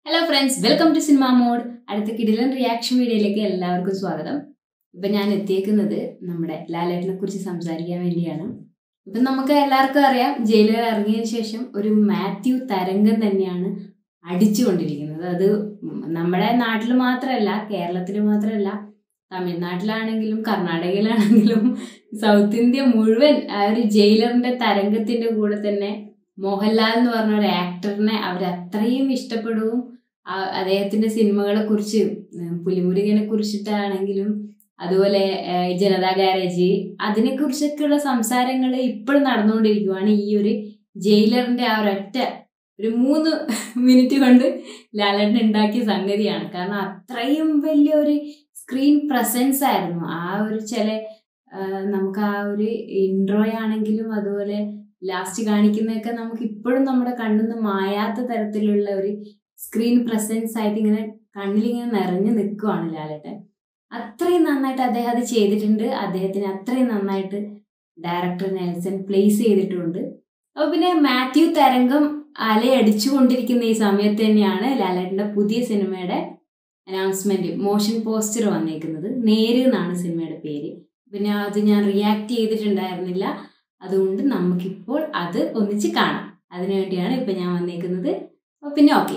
Hello friends welcome to cinema mode അടുത്ത കിടിലൻ reaction വീഡിയോയിലേക്ക് എല്ലാവർക്കും സ്വാഗതം ഇപ്പം ഞാൻ എത്തിയേക്കുന്നത് നമ്മുടെ ലാലേട്ടനെ കുറിച്ച് സംസാരിക്കാൻ വേണ്ടിയാണ് ഇപ്പം നമുക്ക് എല്ലാവർക്കും അറിയാം ജയിലിൽ ഇറങ്ങിയതിന് ശേഷം ഒരു മാത്യു തരംഗം തന്നെയാണ് അടിച്ചുകൊണ്ടിരിക്കുന്നത് അത് നമ്മുടെ നാട്ടിൽ മാത്രമല്ല കേരളത്തിൽ മാത്രമല്ല തമിഴ്നാട്ടിലാണെങ്കിലും കർണാടകയിലാണെങ്കിലും സൗത്ത് ഇന്ത്യ മുഴുവൻ ആ ഒരു ജയിലറിന്റെ തരംഗത്തിന്റെ കൂടെ തന്നെ മോഹൻലാൽ എന്ന് പറഞ്ഞ ഒരു ആക്ടറിനെ അവർ അത്രയും ഇഷ്ടപ്പെടുകയും ആ- അദ്ദേഹത്തിന്റെ സിനിമകളെ കുറിച്ച് പുലിമുരുകനെ കുറിച്ചിട്ടാണെങ്കിലും അതുപോലെ ആ, ജനതാ ഗാരേജ് അതിനെ കുറിച്ചൊക്കെയുള്ള സംസാരങ്ങൾ ഇപ്പോഴും നടന്നുകൊണ്ടിരിക്കുവാണ് ഈ ഒരു ജയിലറിന്റെ ആ ഒരൊറ്റ ഒരു മൂന്ന് മിനിറ്റ് കൊണ്ട് ലാലേട്ടൻ ഉണ്ടാക്കിയ സംഗതിയാണ് കാരണം അത്രയും വലിയൊരു സ്ക്രീൻ പ്രസൻസ് ആയിരുന്നു ആ ഒരു ചില ആ, നമുക്ക് ആ ഒരു ഇൻട്രോ ആണെങ്കിലും അതുപോലെ ലാസ്റ്റ് കാണിക്കുന്നതൊക്കെ നമുക്ക് ഇപ്പോഴും നമ്മുടെ കണ്ണിൽ നിന്ന് മായാത്ത തരത്തിലുള്ള ഒരു സ്ക്രീൻ പ്രസൻസ് ആയിട്ട് ഇങ്ങനെ കണ്ണിലിങ്ങനെ നിറഞ്ഞു നിൽക്കുവാണ് ലാലേട്ടൻ അത്രയും നന്നായിട്ട് അദ്ദേഹം അത് ചെയ്തിട്ടുണ്ട് അദ്ദേഹത്തിന് അത്രയും നന്നായിട്ട് ഡയറക്ടർ നെൽസൺ പ്ലേസ് ചെയ്തിട്ടുണ്ട് അപ്പോൾ പിന്നെ മാത്യു തരംഗം അലയടിച്ചുകൊണ്ടിരിക്കുന്ന ഈ സമയത്ത് തന്നെയാണ് ലാലേട്ടൻ്റെ പുതിയ സിനിമയുടെ അനൗൺസ്മെന്റ് മോഷൻ പോസ്റ്റർ വന്നേക്കുന്നത് നേര് എന്നാണ് സിനിമയുടെ പേര് പിന്നെ അത് ഞാൻ റിയാക്ട് ചെയ്തിട്ടുണ്ടായിരുന്നില്ല അതുകൊണ്ട് നമുക്കിപ്പോൾ അത് ഒന്നിച്ച് കാണാം അതിനു വേണ്ടിയാണ് ഇപ്പം ഞാൻ വന്നേക്കുന്നത് അപ്പോൾ പിന്നെ ഓക്കെ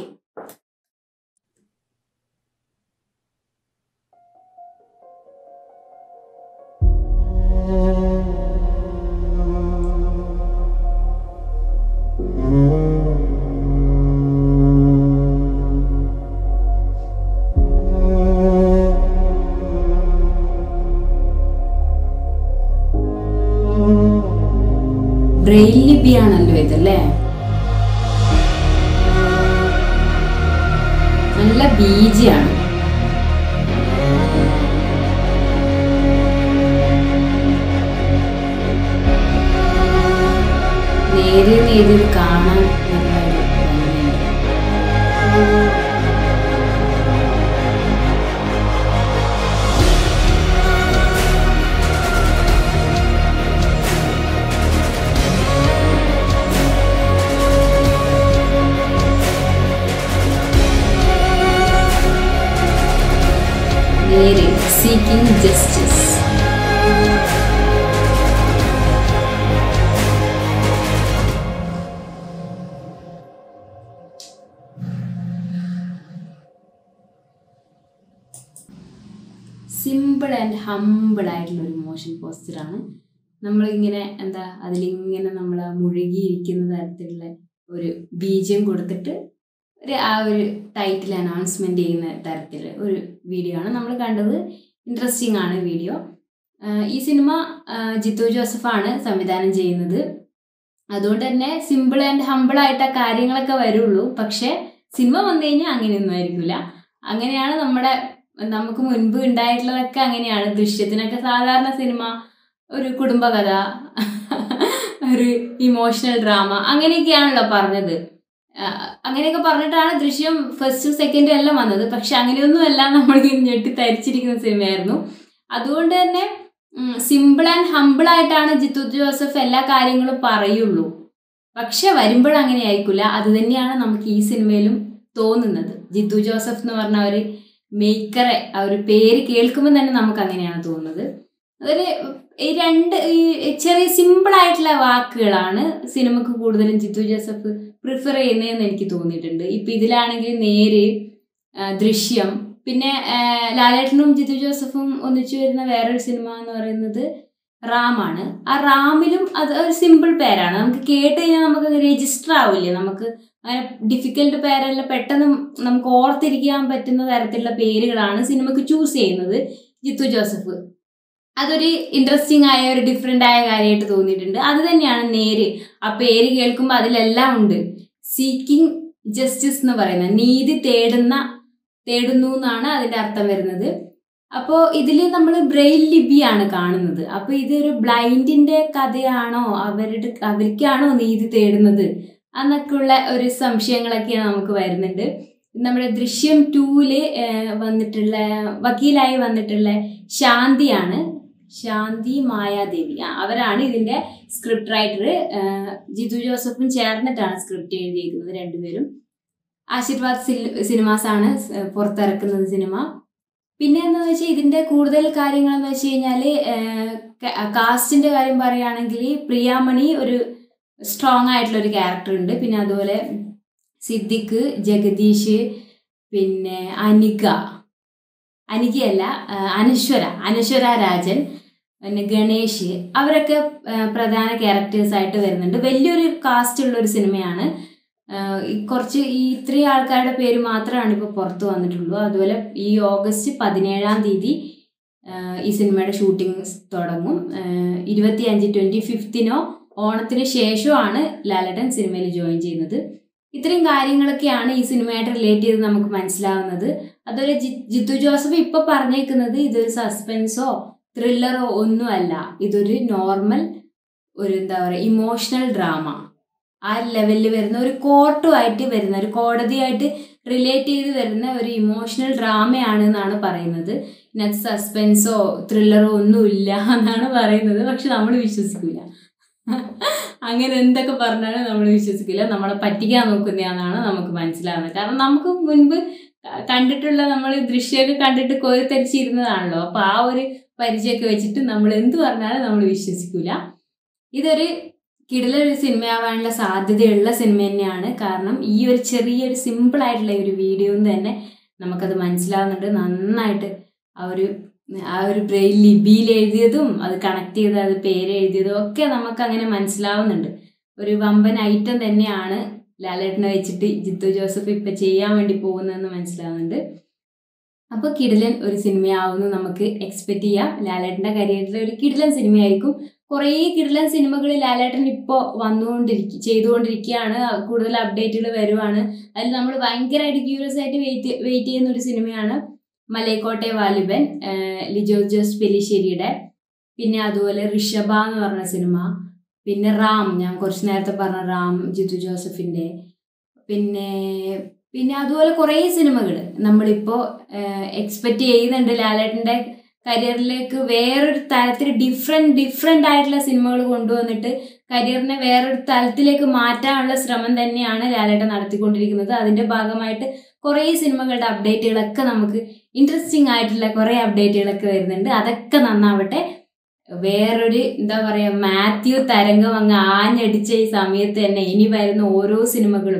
ബ്രെയിൽ ലിപിയാണല്ലോ ഇതല്ലേ നല്ല ബീജിയാണ് നേരിൽ നേരിൽ കാണാൻ നല്ല ഒരു ഭംഗിയുണ്ട്. Neru seeking justice simple and humble ആയിട്ടുള്ള ഒരു മോഷൻ പോസ്റ്ററാണ് നമ്മളിങ്ങനെ എന്താ അതിലിങ്ങനെ നമ്മൾ മുഴുകിയിരിക്കുന്ന തരത്തിലുള്ള ഒരു ബീജം കൊടുത്തിട്ട് ഒരു ആ ഒരു ടൈറ്റിൽ അനൗൺസ്മെന്റ് ചെയ്യുന്ന തരത്തിൽ ഒരു വീഡിയോ ആണ് നമ്മൾ കണ്ടത് ഇൻട്രസ്റ്റിംഗ് ആണ് വീഡിയോ ഈ സിനിമ ആ, ജിത്തു ജോസഫാണ് സംവിധാനം ചെയ്യുന്നത് അതുകൊണ്ട് തന്നെ സിമ്പിൾ ആൻഡ് ഹമ്പിൾ ആയിട്ട് ആ കാര്യങ്ങളൊക്കെ വരുള്ളൂ പക്ഷെ സിനിമ വന്നു കഴിഞ്ഞാൽ അങ്ങനെയൊന്നും ആയിരിക്കില്ല അങ്ങനെയാണ് നമ്മുടെ നമുക്ക് മുൻപ് ഉണ്ടായിട്ടുള്ളതൊക്കെ അങ്ങനെയാണ് ദൃശ്യത്തിനൊക്കെ സാധാരണ സിനിമ ഒരു കുടുംബകഥ ഒരു ഇമോഷണൽ ഡ്രാമ അങ്ങനെയൊക്കെയാണല്ലോ പറഞ്ഞത് ആ, അങ്ങനെയൊക്കെ പറഞ്ഞിട്ടാണ് ദൃശ്യം ഫസ്റ്റും സെക്കൻഡും എല്ലാം വന്നത് പക്ഷെ അങ്ങനെയൊന്നുമല്ല നമ്മൾ ഞെട്ടി തരിച്ചിരിക്കുന്ന സിനിമയായിരുന്നു അതുകൊണ്ട് തന്നെ സിമ്പിൾ ആൻഡ് ഹമ്പിൾ ആയിട്ടാണ് ജിത്തു ജോസഫ് എല്ലാ കാര്യങ്ങളും പറയുള്ളൂ പക്ഷെ വരുമ്പോഴും അങ്ങനെ ആയിരിക്കില്ല അത് തന്നെയാണ് നമുക്ക് ഈ സിനിമയിലും തോന്നുന്നത് ജിത്തു ജോസഫ് എന്ന് പറഞ്ഞ ഒരു മേക്കറെ ആ ഒരു പേര് കേൾക്കുമ്പോൾ തന്നെ നമുക്ക് അങ്ങനെയാണ് തോന്നുന്നത് അതൊരു ഈ രണ്ട് ഈ ചെറിയ സിമ്പിൾ ആയിട്ടുള്ള വാക്കുകളാണ് സിനിമക്ക് കൂടുതലും ജിത്തു ജോസഫ് പ്രിഫർ ചെയ്യുന്നതെന്ന് എനിക്ക് തോന്നിയിട്ടുണ്ട് ഇപ്പം ഇതിലാണെങ്കിൽ നേര് ആ, ദൃശ്യം പിന്നെ ആ, ലാലേട്ടനും ജിത്തു ജോസഫും ഒന്നിച്ചു വരുന്ന വേറൊരു സിനിമ എന്ന് പറയുന്നത് റാമാണ് ആ റാമിലും അത് ഒരു സിമ്പിൾ പേരാണ് നമുക്ക് കേട്ട് കഴിഞ്ഞാൽ നമുക്ക് രജിസ്റ്റർ ആവില്ലേ നമുക്ക് അങ്ങനെ ഡിഫിക്കൽട്ട് പേരല്ല പെട്ടെന്ന് നമുക്ക് ഓർത്തിരിക്കാൻ പറ്റുന്ന തരത്തിലുള്ള പേരുകളാണ് സിനിമക്ക് ചൂസ് ചെയ്യുന്നത് ജിത്തു ജോസഫ് അതൊരു ഇൻട്രസ്റ്റിംഗ് ആയ ഒരു ഡിഫറെൻ്റ് ആയ കാര്യമായിട്ട് തോന്നിയിട്ടുണ്ട് അത് തന്നെയാണ് നേര് ആ പേര് കേൾക്കുമ്പോൾ അതിലെല്ലാം ഉണ്ട് സീക്കിംഗ് ജസ്റ്റിസ് എന്ന് പറയുന്നത് നീതി തേടുന്ന തേടുന്നു എന്നാണ് അതിൻ്റെ അർത്ഥം വരുന്നത് അപ്പോൾ ഇതിൽ നമ്മൾ ബ്രെയിൽ ലിപിയാണ് കാണുന്നത് അപ്പോൾ ഇതൊരു ബ്ലൈൻഡിന്റെ കഥയാണോ അവരുടെ അവർക്കാണോ നീതി തേടുന്നത് എന്നൊക്കെയുള്ള ഒരു സംശയങ്ങളൊക്കെയാണ് നമുക്ക് വരുന്നുണ്ട് നമ്മുടെ ദൃശ്യം ടൂല് വന്നിട്ടുള്ള വക്കീലായി വന്നിട്ടുള്ള ശാന്തിയാണ് ശാന്തി മായാദേവി ആ, അവരാണ് ഇതിന്റെ സ്ക്രിപ്റ്റ് റൈറ്റർ ജിതു ജോസഫും ചേർന്നിട്ടാണ് സ്ക്രിപ്റ്റ് എഴുതിയിരിക്കുന്നത് രണ്ടുപേരും ആശീർവാദ് സിനിമാസ് ആണ് പുറത്തിറക്കുന്നത് സിനിമ പിന്നെ എന്താണെന്ന് വെച്ചാൽ ഇതിൻ്റെ കൂടുതൽ കാര്യങ്ങൾ എന്ന് വെച്ച് കഴിഞ്ഞാൽ കാസ്റ്റിൻ്റെ കാര്യം പറയുകയാണെങ്കിൽ പ്രിയാമണി ഒരു സ്ട്രോങ് ആയിട്ടുള്ള ഒരു ക്യാരക്ടർ ഉണ്ട് പിന്നെ അതുപോലെ സിദ്ദിഖ് ജഗദീഷ് പിന്നെ അനിക അനികയല്ല അനശ്വര അനശ്വര രാജൻ പിന്നെ ഗണേഷ് അവരൊക്കെ പ്രധാന ക്യാരക്ടേഴ്സ് ആയിട്ട് വരുന്നുണ്ട് വലിയൊരു കാസ്റ്റ് ഉള്ള ഒരു സിനിമയാണ് കുറച്ച് ഈ ഇത്രയും ആൾക്കാരുടെ പേര് മാത്രമാണ് ഇപ്പോൾ പുറത്ത് വന്നിട്ടുള്ളൂ അതുപോലെ ഈ ഓഗസ്റ്റ് പതിനേഴാം തീയതി ഈ സിനിമയുടെ ഷൂട്ടിംഗ് തുടങ്ങും ഇരുപത്തി അഞ്ച് ട്വൻറ്റി ഫിഫ്തിനോ ഓണത്തിന് ശേഷമാണ് ലാലേട്ടൻ സിനിമയിൽ ജോയിൻ ചെയ്യുന്നത് ഇത്രയും കാര്യങ്ങളൊക്കെയാണ് ഈ സിനിമയായിട്ട് റിലേറ്റ് ചെയ്ത് നമുക്ക് മനസ്സിലാവുന്നത് അതുപോലെ ജിത്തു ജോസഫ് ഇപ്പോൾ പറഞ്ഞേക്കുന്നത് ഇതൊരു സസ്പെൻസോ ത്രില്ലറോ ഒന്നുമല്ല ഇതൊരു നോർമൽ ഒരു എന്താ പറയുക ഇമോഷണൽ ഡ്രാമ ആ ലെവലിൽ വരുന്ന ഒരു കോർട്ടുമായിട്ട് വരുന്ന ഒരു കോടതിയായിട്ട് റിലേറ്റ് ചെയ്ത് വരുന്ന ഒരു ഇമോഷണൽ ഡ്രാമയാണ് എന്നാണ് പറയുന്നത് ഇതിനകത്ത് സസ്പെൻസോ ത്രില്ലറോ ഒന്നുമില്ല എന്നാണ് പറയുന്നത് പക്ഷെ നമ്മൾ വിശ്വസിക്കില്ല അങ്ങനെ എന്തൊക്കെ പറഞ്ഞാലും നമ്മൾ വിശ്വസിക്കില്ല നമ്മളെ പറ്റിക്കാൻ നോക്കുന്നതാണെന്നാണ് നമുക്ക് മനസ്സിലാവുന്നത് കാരണം നമുക്ക് മുൻപ് കണ്ടിട്ടുള്ള നമ്മൾ ദൃശ്യമൊക്കെ കണ്ടിട്ട് കോരിത്തരിച്ചിരുന്നതാണല്ലോ അപ്പോൾ ആ ഒരു പരിചയമൊക്കെ വെച്ചിട്ട് നമ്മൾ എന്ത് പറഞ്ഞാലും നമ്മൾ വിശ്വസിക്കില്ല ഇതൊരു കിടിലൊരു സിനിമയാവാനുള്ള സാധ്യതയുള്ള സിനിമ തന്നെയാണ് കാരണം ഈ ഒരു ചെറിയൊരു സിമ്പിൾ ആയിട്ടുള്ള ഒരു വീഡിയോ തന്നെ നമുക്കത് മനസ്സിലാവുന്നുണ്ട് നന്നായിട്ട് ആ ഒരു ആ ഒരു ബ്രെയിൻ ലിപിയിൽ എഴുതിയതും അത് കണക്ട് ചെയ്ത് അത് പേര് എഴുതിയതും ഒക്കെ നമുക്ക് അങ്ങനെ മനസ്സിലാവുന്നുണ്ട് ഒരു വമ്പൻ ഐറ്റം തന്നെയാണ് ലാലേട്ടനെ വെച്ചിട്ട് ജിത്തു ജോസഫ് ഇപ്പം ചെയ്യാൻ വേണ്ടി പോകുന്നതെന്ന് മനസ്സിലാവുന്നുണ്ട് അപ്പോൾ കിടിലൻ ഒരു സിനിമയാവുമെന്ന് നമുക്ക് എക്സ്പെക്റ്റ് ചെയ്യാം ലാലേട്ടൻ്റെ കരിയറിലെ ഒരു കിടിലൻ സിനിമയായിരിക്കും കുറേ കിടിലൻ സിനിമകൾ ലാലേട്ടൻ ഇപ്പോൾ വന്നുകൊണ്ടിരിക്കുക ചെയ്തുകൊണ്ടിരിക്കുകയാണ് കൂടുതൽ അപ്ഡേറ്റുകൾ വരുവാണ് അതിൽ നമ്മൾ ഭയങ്കരമായിട്ട് ക്യൂരിയസ് ആയിട്ട് വെയിറ്റ് വെയിറ്റ് ചെയ്യുന്ന ഒരു സിനിമയാണ് മലൈക്കോട്ടെ വാലിബൻ ലിജോ ജോസ് പെലിശ്ശേരിയുടെ പിന്നെ അതുപോലെ ഋഷഭ എന്ന് പറഞ്ഞ സിനിമ പിന്നെ റാം ഞാൻ കുറച്ച് നേരത്തെ പറഞ്ഞ റാം ജിത്തു ജോസഫിൻ്റെ പിന്നെ പിന്നെ അതുപോലെ കുറേ സിനിമകൾ നമ്മളിപ്പോൾ എക്സ്പെക്റ്റ് ചെയ്യുന്നുണ്ട് ലാലേട്ടൻ്റെ കരിയറിലേക്ക് വേറൊരു തലത്തിൽ ഡിഫറെൻറ്റ് ഡിഫറെൻ്റ് ആയിട്ടുള്ള സിനിമകൾ കൊണ്ടുവന്നിട്ട് കരിയറിനെ വേറൊരു തലത്തിലേക്ക് മാറ്റാനുള്ള ശ്രമം തന്നെയാണ് ലാലേട്ടൻ നടത്തിക്കൊണ്ടിരിക്കുന്നത് അതിൻ്റെ ഭാഗമായിട്ട് കുറേ സിനിമകളുടെ അപ്ഡേറ്റുകളൊക്കെ നമുക്ക് ഇൻട്രസ്റ്റിംഗ് ആയിട്ടുള്ള കുറേ അപ്ഡേറ്റുകളൊക്കെ വരുന്നുണ്ട് അതൊക്കെ നന്നാവട്ടെ വേറൊരു എന്താ പറയുക മാത്യു തരംഗം അങ്ങ് ആഞ്ഞടിച്ച ഈ സമയത്ത് തന്നെ ഇനി വരുന്ന ഓരോ സിനിമകളും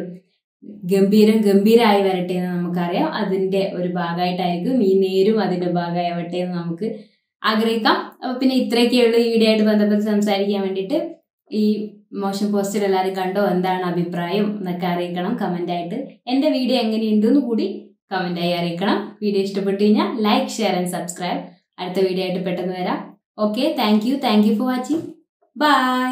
ഗംഭീരം ഗംഭീരമായി വരട്ടെ എന്ന് നമുക്കറിയാം അതിൻ്റെ ഒരു ഭാഗമായിട്ടായിരിക്കും ഈ നേരും അതിൻ്റെ ഭാഗമാവട്ടെ എന്ന് നമുക്ക് ആഗ്രഹിക്കാം അപ്പോൾ പിന്നെ ഇത്രയൊക്കെയുള്ളൂ ഈ വീഡിയോ ആയിട്ട് ബന്ധപ്പെട്ട് സംസാരിക്കാൻ വേണ്ടിയിട്ട് ഈ മോശം പോസ്റ്റർ എല്ലാവരും കണ്ടോ എന്താണ് അഭിപ്രായം എന്നൊക്കെ അറിയിക്കണം കമൻ്റായിട്ട് എൻ്റെ വീഡിയോ എങ്ങനെയുണ്ടെന്ന് കൂടി കമൻ്റായി അറിയിക്കണം വീഡിയോ ഇഷ്ടപ്പെട്ടു കഴിഞ്ഞാൽ ലൈക്ക് ഷെയർ ആൻഡ് സബ്സ്ക്രൈബ് അടുത്ത വീഡിയോ ആയിട്ട് പെട്ടെന്ന് വരാം okay thank you thank you for watching by